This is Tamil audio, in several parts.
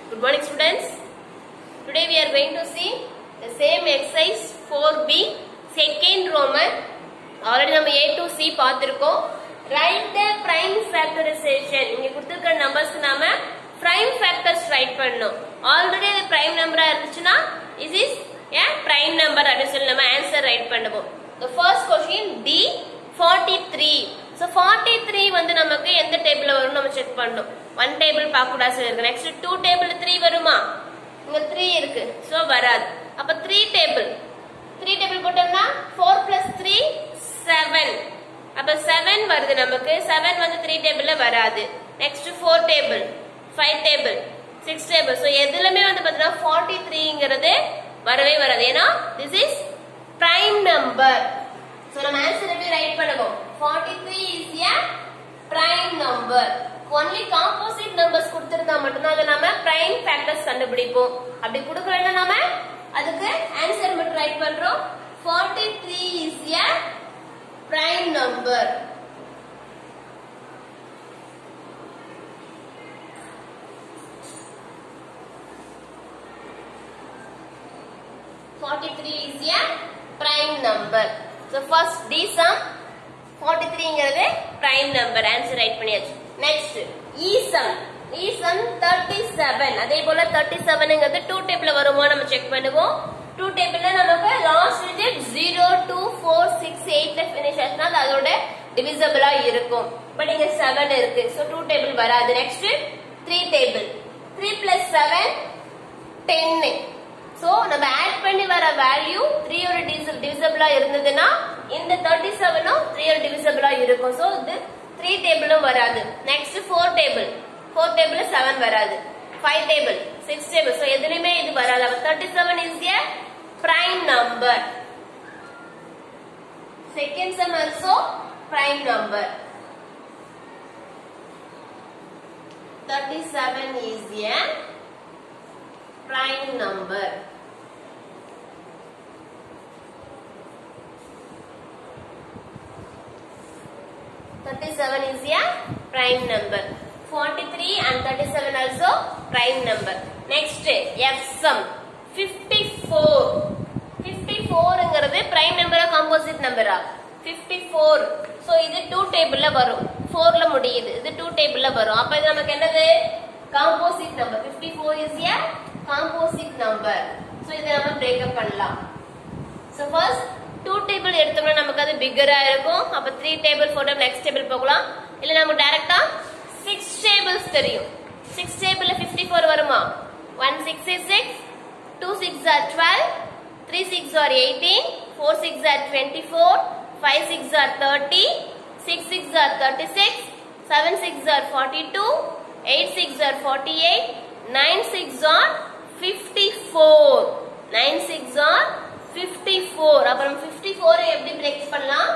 Good morning students. Today we are going to see the same exercise 4B second Roman. Already நம்ம A to C பார்த்திருக்கோம். Write the prime factorization. இங்க கொடுத்திருக்கிற நம்பர்ஸ்க்கு நாம prime factors write பண்ணணும். Already அது prime number இருந்துச்சுன்னா this is a prime number அப்படின்னு சொல்லி நம்ம answer write பண்ணுவோம். The first question D 43. So 43 வந்து நமக்கு எந்த டேபிள்ல வரும் நம்ம செக் பண்ணணும். ஒன் டேபிள் பார்க்க கூடாது சொல்லிருக்கு. நெக்ஸ்ட் டூ டேபிள் த்ரீ வருமா? இங்க த்ரீ இருக்கு சோ வராது அப்ப த்ரீ டேபிள் த்ரீ டேபிள் போட்டோம்னா ஃபோர் பிளஸ் த்ரீ செவன் அப்ப செவன் வருது நமக்கு செவன் வந்து த்ரீ டேபிள்ல வராது next four table five table six table so எதுலமே வந்து பாத்தீங்கன்னா ஃபார்ட்டி த்ரீங்கிறது வரவே வராது ஏன்னா this is prime number so நம்ம ஆன்சர் எப்படி ரைட் பண்ணுவோம் forty three is a prime number only composite numbers கொடுத்திருந்தா மட்டும்தான் அதை நாம பிரைம் ஃபேக்டர்ஸ் கண்டுபிடிப்போம் அப்படி கொடுக்கலன்னா நாம அதுக்கு ஆன்சர் மட்டும் ரைட் பண்றோம் 43 is a prime number Forty-three is a prime number. So first D sum 43ங்கிறது prime number answer write பண்ணியாச்சு next E sum E sum 37 அதே போல 37ங்கிறது 2 டேபிள்ல வருமா நம்ம செக் பண்ணுவோம் 2 டேபிள்ல நமக்கு லாஸ்ட் டிஜிட் 0 2 4 6 8 ல finish ஆச்சுனா அது அதோட டிவிசிபிளா இருக்கும் பட் இங்க 7 இருக்கு சோ 2 டேபிள் வராது நெக்ஸ்ட் 3 டேபிள் 3 plus 7 10 சோ நம்ம ஆட் பண்ணி வர வேல்யூ 3 ஓட டிவிசிபிளா இருந்ததுன்னா இந்த 37 உம் 3 ஓட டிவிசிபிளா இருக்கும் சோ இது 3 டேபிளும் வராது நெக்ஸ்ட் 4 டேபிள் 4 டேபிள் 7 வராது 5 டேபிள் 6 டேபிள் சோ எதுலயுமே இது வராது அப்ப 37 is a prime number second sum also prime number 37 is a prime number Thirty-seven is a prime number. Forty-three and thirty-seven also prime number. Next F sum fifty-four. Fifty-fourங்கிறது prime number composite number Fifty-four. So இது two tableல வரும். Fourல முடியுது. இது two tableல வரும். அப்ப இது நமக்கு என்னது? Composite number. Fifty-four is a composite number. So இதை நம்ம break up பண்ணலாம். So first டூ டேபிள் எடுத்தோம்னா நமக்கு அது பிக்கரா இருக்கும் அப்ப three table four table next table போகலாம் இல்ல நமக்கு டைரக்டா சிக்ஸ் டேபிள்ஸ் தெரியும் சிக்ஸ் டேபிள்ல பிப்டி ஃபோர் வருமா one six is six two six are twelve three six are eighteen four six are twenty four five six are thirty six six are thirty six seven six are forty two eight six are forty eight nine six are fifty four nine six are 54 அப்புறம் 54 எப்படி பிரேக் பண்ணலாம்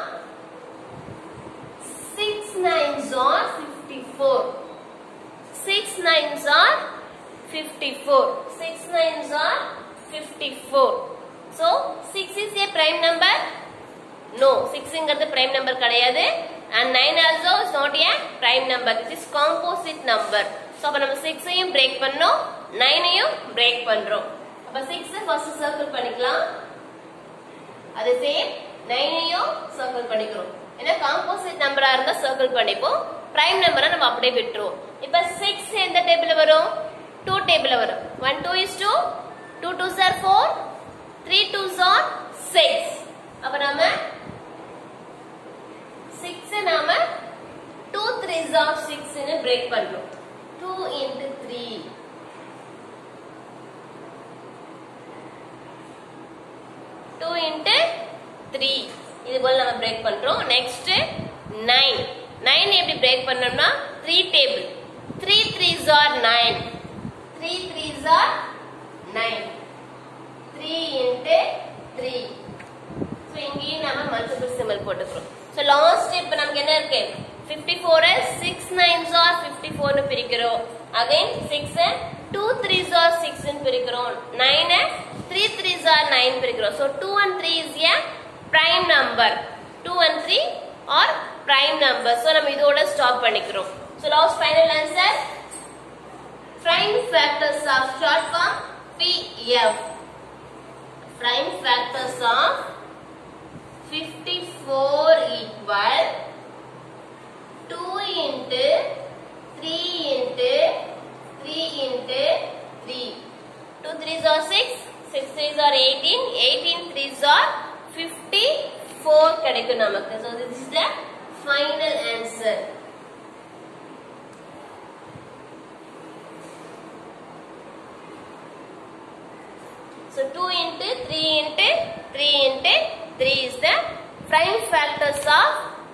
6 nines are 54 6 nines are 54 6 nines are 54 so 6 is a prime number no 6 ங்கிறது prime number கிடையாது and 9 also is not a prime number this is composite number so அப்ப நம்ம 6 ஐயும் பிரேக் பண்ணோம் 9 ஐயும் பிரேக் பண்றோம் அப்ப 6 ஃபர்ஸ்ட் சர்க்கிள் பண்ணிக்கலாம் அது சேம் நைனையும் சர்க்கிள் பண்ணிக்கிறோம் ஏன்னா காம்போசிட் நம்பரா இருந்தா சர்க்கிள் பண்ணிப்போம் பிரைம் நம்பரா நம்ம அப்படியே விட்டுருவோம் இப்ப சிக்ஸ் எந்த டேபிள் வரும் டூ டேபிள் வரும் one two is two two twos are four three twos are six அப்ப நாம சிக்ஸ் நாம டூ த்ரீ சார் சிக்ஸ்னு பிரேக் பண்றோம் two into three two into three இது போல நம்ம பிரேக் பண்றோம் நெக்ஸ்ட் நைன் நைன் எப்படி பிரேக் பண்ணோம்னா three table three threes are nine three threes are nine three into three so இங்கேயும் நம்ம மல்டிபிள் சிம்பிள் போட்டுக்கிறோம் ஸோ லாஸ்ட் இப்போ நமக்கு என்ன இருக்கு fifty four six nines are fifty ஃபோர்னு பிரிக்கிறோம் again six two threes are six பிரிக்கிறோம் nine three threes are nine பிரிக்கிறோம் so two and three is a prime number 2 and 3 are prime numbers so நம்ம இதோட ஸ்டாப் பண்ணிக்கிறோம் so last final answer prime factors of short form PF. Prime factors of 54 equal 2 into 3 into 3 into 3. 2 3s are 6, 6 3s are 18, 18 3s are 54 கிடைக்கும் நமக்கு. So this is the final answer. So 2 into 3 into 3 into 3 is the prime factors of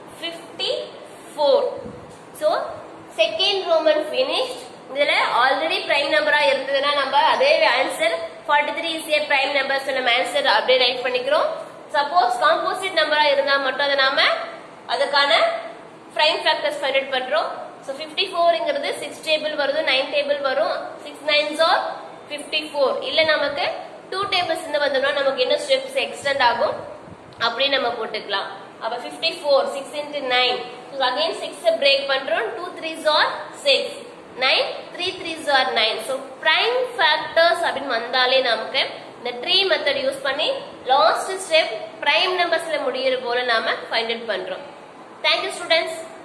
54. So second Roman finished. இதுல ஆல்ரெடி பிரைம் நம்பரா இருந்ததுன்னா நம்ம அதே answer 43 is a prime number நம்ம ஆன்சர் அப்படியே ரைட் பண்ணிக்கிறோம் சப்போஸ் காம்போசிட் நம்பரா இருந்தா மட்டும் அதை நாம அதுக்கான பிரைம் ஃபேக்டர்ஸ் ஃபைண்ட் அவுட் பண்றோம் ஸோ ஃபிஃப்டி ஃபோர்ங்கிறது சிக்ஸ் டேபிள் வருது நைன் டேபிள் வரும் six nines are fifty four இல்லை நமக்கு டூ டேபிள்ஸ் இருந்து வந்தோம்னா நமக்கு இன்னும் ஸ்டெப்ஸ் எக்ஸ்டெண்ட் ஆகும் அப்படி நம்ம போட்டுக்கலாம் அப்ப fifty four six into nine again six break பண்றோம் two threes are six nine three threes are nine so prime factors அப்படின்னு வந்தாலே நமக்கு இந்த ட்ரீ மெத்தட் யூஸ் பண்ணி லாஸ்ட் ஸ்டெப் பிரைம் நம்பர்ஸ்ல முடியிற போல நாம ஃபைண்ட் அவுட் பண்றோம் தேங்க்யூ ஸ்டூடெண்ட்ஸ்